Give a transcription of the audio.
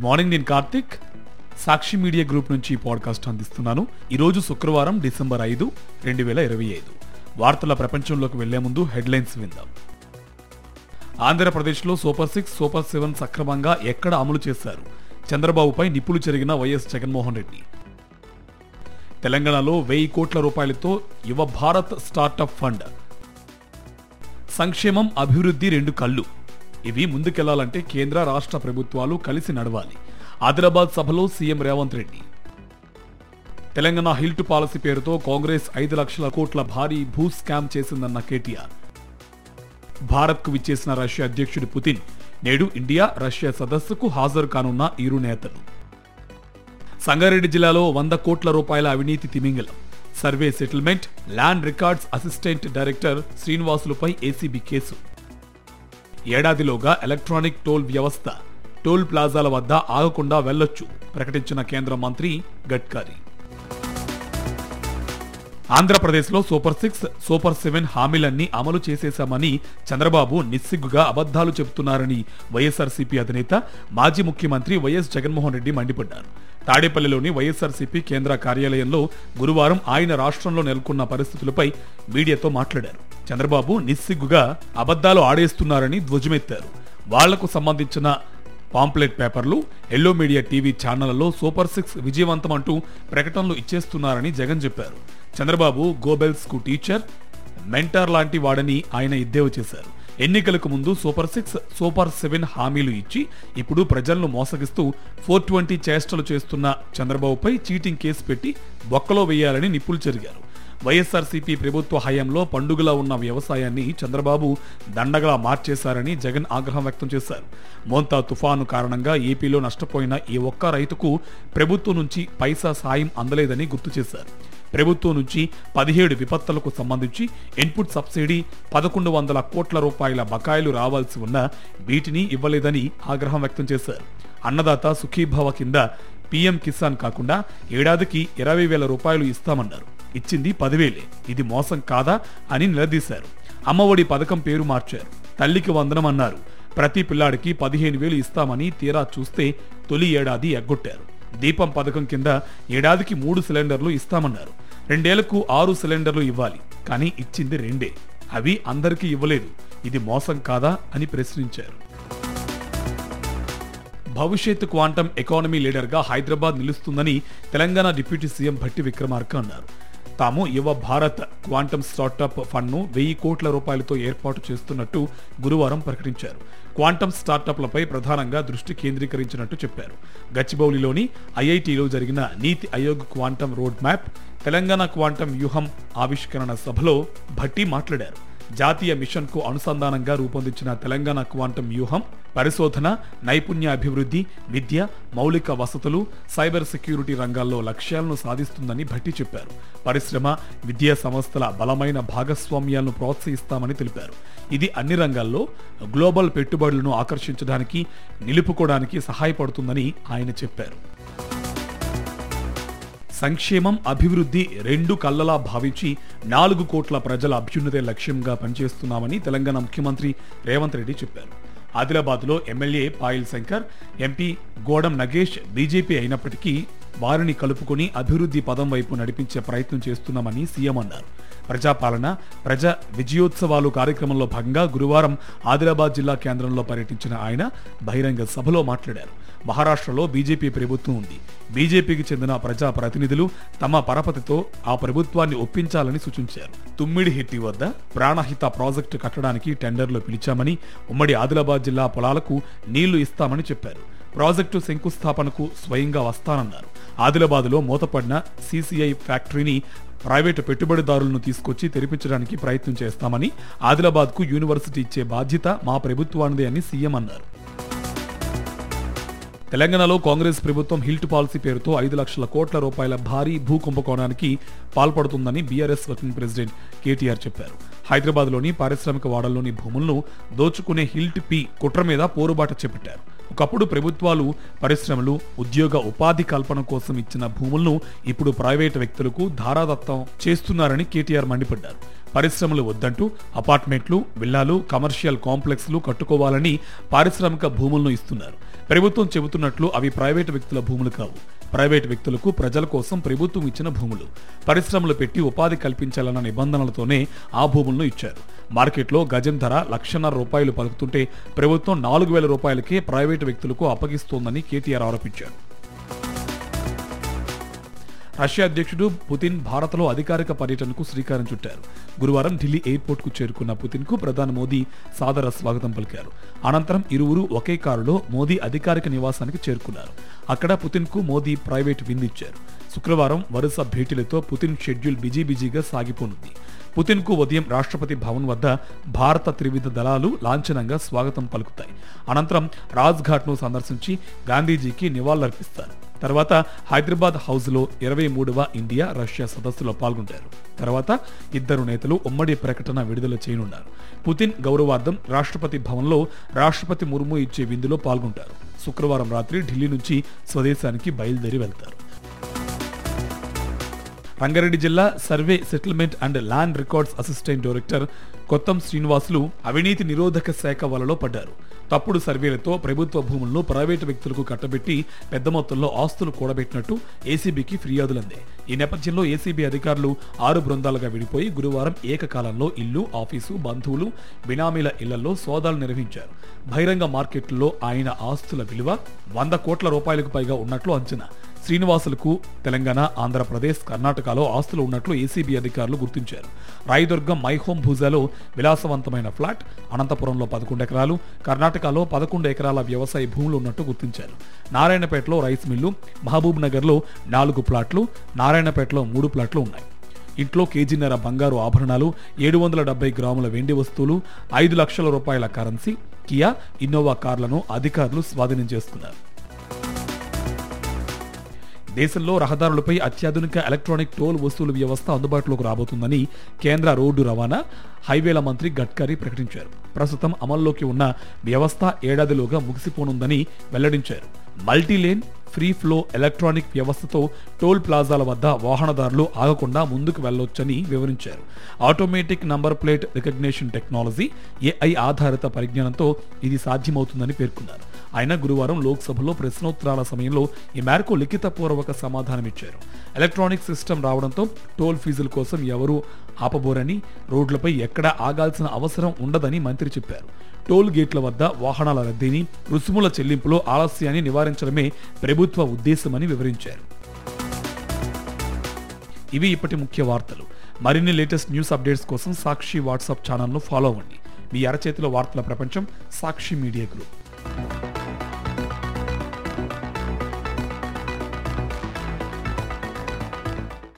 good morning నేను కార్తిక్ సాక్షి media group నుంచి ఈ పాడ్కాస్ట్ అందిస్తున్నాను ఈరోజు శుక్రవారం డిసెంబర్ ఐదు రెండు వేల ఇరవై ఐదు వార్తల ప్రపంచంలోకి వెళ్లే ముందు హెడ్లైన్స్ విందాం ఆంధ్రప్రదేశ్లో సూపర్ సిక్స్ సూపర్ సెవెన్ సక్రమంగా ఎక్కడ అమలు చేశారు చంద్రబాబుపై నిప్పులు చెరిగిన వైఎస్ జగన్మోహన్ రెడ్డి తెలంగాణలో వెయ్యి కోట్ల రూపాయలతో యువ భారత్ స్టార్టప్ ఫండ్ సంక్షేమం అభివృద్ధి రెండు కళ్ళు ఇవి ముందుకెళ్లాలంటే కేంద్ర రాష్ట్ర ప్రభుత్వాలు కలిసి నడవాలి ఆదిలాబాద్ సభలో CM Revanth Reddy Telangana HILT policy పేరుతో కాంగ్రెస్ ఐదు లక్షల కోట్ల భారీ భూ స్కామ్ చేసిందన్న కేటీఆర్ భారత్కు విచ్చేసిన రష్యా అధ్యక్షుడు పుతిన్ నేడు ఇండియా రష్యా సదస్సుకు హాజరు కానున్న ఇరు నేతలు సంగారెడ్డి జిల్లాలో వంద కోట్ల రూపాయల అవినీతి తిమింగలం survey settlement land records assistant director శ్రీనివాసులపై ఏసీబీ కేసు ఏడాదిలోగా ఎలక్ట్రానిక్ టోల్ వ్యవస్థ టోల్ ప్లాజాల వద్ద ఆగకుండా వెళ్లొచ్చు ప్రకటించిన కేంద్ర మంత్రి గడ్కరీ ఆంధ్రప్రదేశ్లో సూపర్ సిక్స్ సూపర్ సెవెన్ హామీలన్నీ అమలు చేసేశామని చంద్రబాబు నిస్సిగ్గుగా అబద్ధాలు చెబుతున్నారని వైఎస్ఆర్సీపీ అధినేత మాజీ ముఖ్యమంత్రి వైఎస్ జగన్మోహన్ రెడ్డి మండిపడ్డారు తాడేపల్లిలోని వైఎస్ఆర్సీపీ కేంద్ర కార్యాలయంలో గురువారం ఆయన రాష్ట్రంలో నెలకొన్న పరిస్థితులపై మీడియాతో మాట్లాడారు చంద్రబాబు నిస్సిగ్గుగా అబద్ధాలు ఆడేస్తున్నారని ధ్వజమెత్తారు వాళ్లకు సంబంధించిన పాంప్లెట్ పేపర్లు ఎల్లో మీడియా టీవీ ఛానళ్లలో సూపర్ సిక్స్ విజయవంతం అంటూ ప్రకటనలు ఇచ్చేస్తున్నారని జగన్ చెప్పారు చంద్రబాబు గోబెల్స్ కు టీచర్ మెంటర్ లాంటి వాడని ఆయన ఎద్దేవా చేశారు ఎన్నికలకు ముందు సూపర్ సిక్స్ సూపర్ సెవెన్ హామీలు ఇచ్చి ఇప్పుడు ప్రజలను మోసగిస్తూ ఫోర్ ట్వంటీ చేష్టలు చేస్తున్న చంద్రబాబుపై చీటింగ్ కేసు పెట్టి బొక్కలో వేయాలని నిప్పులు చెరిగారు వైఎస్ఆర్సీపీ ప్రభుత్వ హయాంలో పండుగలా ఉన్న వ్యవసాయాన్ని చంద్రబాబు దండగలా మార్చేశారని జగన్ ఆగ్రహం వ్యక్తం చేశారు మోంతా తుఫాను కారణంగా ఏపీలో నష్టపోయిన ఈ ఒక్క రైతుకు ప్రభుత్వం నుంచి పైసా సాయం అందలేదని గుర్తు చేశారు ప్రభుత్వం నుంచి పదిహేడు విపత్తులకు సంబంధించి ఇన్పుట్ సబ్సిడీ పదకొండు వందల కోట్ల రూపాయల బకాయిలు రావాల్సి ఉన్న వీటిని ఇవ్వలేదని ఆగ్రహం వ్యక్తం చేశారు అన్నదాత సుఖీభవ కింద పీఎం కిసాన్ కాకుండా ఏడాదికి ఇరవై వేల రూపాయలు ఇస్తామన్నారు ఇచ్చింది పదివేలే ఇది మోసం కాదా అని నిలదీశారు అమ్మఒడి పథకం పేరు మార్చారు తల్లికి వందనం అన్నారు ప్రతి పిల్లాడికి పదిహేను వేలు ఇస్తామని తీరా చూస్తే తొలి ఏడాది ఎగ్గొట్టారు దీపం పథకం కింద ఏడాదికి మూడు సిలిండర్లు ఇస్తామన్నారు రెండేళ్లకు ఆరు సిలిండర్లు ఇవ్వాలి కానీ ఇచ్చింది రెండే అవి అందరికీ ఇవ్వలేదు ఇది మోసం కాదా అని ప్రశ్నించారు భవిష్యత్ క్వాంటం ఎకానమీ లీడర్గా హైదరాబాద్ నిలుస్తుందని తెలంగాణ డిప్యూటీ సీఎం భట్టి విక్రమార్క అన్నారు తాము యువ భారత్ క్వాంటమ్ స్టార్టప్ ఫండ్ను వెయ్యి కోట్ల రూపాయలతో ఏర్పాటు చేస్తున్నట్టు గురువారం ప్రకటించారు క్వాంటమ్ స్టార్టప్లపై ప్రధానంగా దృష్టి కేంద్రీకరించినట్టు చెప్పారు గచ్చిబౌలిలోని ఐఐటిలో జరిగిన NITI Aayog quantum road map Telangana quantum వ్యూహం ఆవిష్కరణ సభలో భట్టి మాట్లాడారు జాతీయ మిషన్ కు అనుసంధానంగా రూపొందించిన తెలంగాణ క్వాంటం వ్యూహం పరిశోధన నైపుణ్యాభివృద్ధి విద్య మౌలిక వసతులు సైబర్ సెక్యూరిటీ రంగాల్లో లక్ష్యాలను సాధిస్తుందని భట్టి చెప్పారు పరిశ్రమ విద్యా సంస్థల బలమైన భాగస్వామ్యాలను ప్రోత్సహిస్తామని తెలిపారు ఇది అన్ని రంగాల్లో గ్లోబల్ పెట్టుబడులను ఆకర్షించడానికి నిలుపుకోవడానికి సహాయపడుతుందని ఆయన చెప్పారు సంక్షేమం అభివృద్ధి రెండు కళ్ళలా భావించి నాలుగు కోట్ల ప్రజల అభ్యున్నతే లక్ష్యంగా పనిచేస్తున్నామని తెలంగాణ ముఖ్యమంత్రి రేవంత్ రెడ్డి చెప్పారు ఆదిలాబాద్లో MLA Payal Shankar MP Godam Nagesh BJP అయినప్పటికీ వారిని కలుపుకొని అభివృద్ధి పదం వైపు నడిపించే ప్రయత్నం చేస్తున్నామని సీఎం అన్నారు ప్రజాపాలన ప్రజా విజయోత్సవాలు కార్యక్రమంలో భాగంగా గురువారం ఆదిలాబాద్ జిల్లా కేంద్రంలో పర్యటించిన ఆయన బహిరంగ సభలో మాట్లాడారు మహారాష్ట్రలో బీజేపీ ప్రభుత్వం ఉంది బీజేపీకి చెందిన ప్రజా ప్రతినిధులు తమ పరపతితో ఆ ప్రభుత్వాన్ని ఒప్పించాలని సూచించారు తుమ్మిడిహిట్టి వద్ద ప్రాణహిత ప్రాజెక్టు కట్టడానికి టెండర్లు పిలిచామని ఉమ్మడి ఆదిలాబాద్ జిల్లా పొలాలకు నీళ్లు ఇస్తామని చెప్పారు ప్రాజెక్టు శంకుస్థాపనకు స్వయంగా వస్తానన్నారు ఆదిలాబాద్లో మూతపడిన సీసీఐ ఫ్యాక్టరీని ప్రైవేటు పెట్టుబడిదారులను తీసుకొచ్చి తెరిపించడానికి ప్రయత్నం చేస్తామని ఆదిలాబాద్కు యూనివర్సిటీ ఇచ్చే బాధ్యత మా ప్రభుత్వానిదే అని సీఎం అన్నారు తెలంగాణలో కాంగ్రెస్ ప్రభుత్వం హిల్ట్ పాలసీ పేరుతో ఐదు లక్షల కోట్ల రూపాయల భారీ భూ కుంభకోణానికి పాల్పడుతుందని బీఆర్ఎస్ వర్కింగ్ ప్రెసిడెంట్ కేటీఆర్ చెప్పారు హైదరాబాద్లోని పారిశ్రామిక వాడల్లోని భూములను దోచుకునే హిల్ట్ పి కుట్ర మీద పోరుబాట చేపట్టారు ఒకప్పుడు ప్రభుత్వాలు పరిశ్రమలు ఉద్యోగ ఉపాధి కల్పన కోసం ఇచ్చిన భూములను ఇప్పుడు ప్రైవేటు వ్యక్తులకు ధారాదత్తం చేస్తున్నారని కేటీఆర్ మండిపడ్డారు పరిశ్రమలు వద్దంటూ అపార్ట్మెంట్లు విల్లాలు కమర్షియల్ కాంప్లెక్స్లు కట్టుకోవాలని పారిశ్రామిక భూములను ఇస్తున్నారు ప్రభుత్వం చెబుతున్నట్లు అవి ప్రైవేటు వ్యక్తుల భూములు కావు ప్రైవేటు వ్యక్తులకు ప్రజల కోసం ప్రభుత్వం ఇచ్చిన భూములు పరిశ్రమలు పెట్టి ఉపాధి కల్పించాలన్న నిబంధనలతోనే ఆ భూములను ఇచ్చారు మార్కెట్లో గజం ధర లక్షన్నర రూపాయలు పలుకుతుంటే ప్రభుత్వం నాలుగు వేల రూపాయలకే ప్రైవేటు వ్యక్తులకు అప్పగిస్తోందని కేటీఆర్ ఆరోపించారు రష్యా అధ్యక్షుడు పుతిన్ భారత్లో అధికారిక పర్యటనకు శ్రీకారం చుట్టారు గురువారం ఢిల్లీ ఎయిర్పోర్ట్ కు చేరుకున్న పుతిన్ కు ప్రధాని మోదీ సాదర స్వాగతం పలికారు అనంతరం ఇరువురు ఒకే కారులో మోదీ అధికారిక నివాసానికి చేరుకున్నారు అక్కడ పుతిన్ కు మోదీ ప్రైవేట్ విందిచ్చారు శుక్రవారం వరుస భేటీలతో పుతిన్ షెడ్యూల్ బిజీ బిజీగా సాగిపోనుంది పుతిన్ కు ఉదయం రాష్ట్రపతి భవన్ వద్ద భారత త్రివిధ దళాలు లాంఛనంగా స్వాగతం పలుకుతాయి అనంతరం రాజ్ఘాట్ ను సందర్శించి గాంధీజీకి నివాళులర్పిస్తారు తర్వాత హైదరాబాద్ హౌస్ లో ఇరవై మూడవ ఇండియా రష్యా సదస్సులో పాల్గొంటారు తర్వాత ఇద్దరు నేతలు ఉమ్మడి ప్రకటన విడుదల చేయనున్నారు పుతిన్ గౌరవార్థం రాష్ట్రపతి భవన్లో రాష్ట్రపతి ముర్ము ఇచ్చే విందులో పాల్గొంటారు శుక్రవారం రాత్రి ఢిల్లీ నుంచి స్వదేశానికి బయలుదేరి వెళ్తారు రంగారెడ్డి జిల్లా survey settlement and land records assistant director Kottam Srinivasulu అవినీతి నిరోధక శాఖ వలలో పడ్డారు తప్పుడు సర్వేలతో ప్రభుత్వ భూములను ప్రైవేటు వ్యక్తులకు కట్టబెట్టి పెద్ద మొత్తంలో ఆస్తులు కూడబెట్టినట్టు ఏసీబీకి ఫిర్యాదులందాయి ఈ నేపథ్యంలో ఏసీబీ అధికారులు ఆరు బృందాలుగా విడిపోయి గురువారం ఏకకాలంలో ఇల్లు ఆఫీసు బంధువులు బినామీల ఇళ్లలో సోదాలు నిర్వహించారు బహిరంగ మార్కెట్లో ఆయన ఆస్తుల విలువ వంద కోట్ల రూపాయలకు పైగా ఉన్నట్లు అంచనా శ్రీనివాసులకు తెలంగాణ ఆంధ్రప్రదేశ్ కర్ణాటకలో ఆస్తులు ఉన్నట్లు ఏసీబీ అధికారులు గుర్తించారు రాయదుర్గం మైహోమ్ భూజాలో విలాసవంతమైన ఫ్లాట్ అనంతపురంలో పదకొండు ఎకరాలు కర్ణాటకలో పదకొండు ఎకరాల వ్యవసాయ భూములు ఉన్నట్టు గుర్తించారు నారాయణపేటలో రైస్ మిల్లు మహబూబ్ నగర్లో నాలుగు ప్లాట్లు నారాయణపేటలో మూడు ప్లాట్లు ఉన్నాయి ఇంట్లో కేజీన్నర బంగారు ఆభరణాలు ఏడు వందల డెబ్బై గ్రాముల వెండి వస్తువులు ఐదు లక్షల రూపాయల కరెన్సీ కియా ఇన్నోవా కార్లను అధికారులు స్వాధీనం చేసుకున్నారు దేశంలో రహదారులపై అత్యాధునిక ఎలక్ట్రానిక్ టోల్ వసూలు వ్యవస్థ అందుబాటులోకి రాబోతుందని కేంద్ర రోడ్డు రవాణా హైవేల మంత్రి గడ్కరీ ప్రకటించారు ప్రస్తుతం అమల్లోకి ఉన్న వ్యవస్థ ఏడాదిలోగా ముగిసిపోనుందని వెల్లడించారు మల్టీలేన్ ఫ్రీ ఫ్లో ఎలక్ట్రానిక్ వ్యవస్థతో టోల్ ప్లాజాల వద్ద వాహనదారులు ఆగకుండా ముందుకు వెళ్ళొచ్చని వివరించారు automatic number plate recognition technology AI ఆధారిత పరిజ్ఞానంతో ఇది సాధ్యమవుతుందని పేర్కొన్నారు ఆయన గురువారం లోక్సభలో ప్రశ్నోత్తరాల సమయంలో ఈ మేరకు లిఖితపూర్వక సమాధానమిచ్చారు ఎలక్ట్రానిక్ సిస్టమ్ రావడంతో టోల్ ఫీజుల కోసం ఎవరూ ఆపబోరని రోడ్లపై ఎక్కడా ఆగాల్సిన అవసరం ఉండదని మంత్రి చెప్పారు టోల్ గేట్ల వద్ద వాహనాల రద్దీని రుసుముల చెల్లింపులో ఆలస్యాన్ని నివారించడమే ప్రభుత్వ ఉద్దేశమని వివరించారు ఇవి ఇప్పటి ముఖ్య వార్తలు మరిన్ని లేటెస్ట్ న్యూస్ అప్డేట్స్ కోసం సాక్షి వాట్సాప్ ఛానల్ను ఫాలో అవ్వండి మీ అరచేతిలో వార్తల ప్రపంచం సాక్షి మీడియా గ్రూప్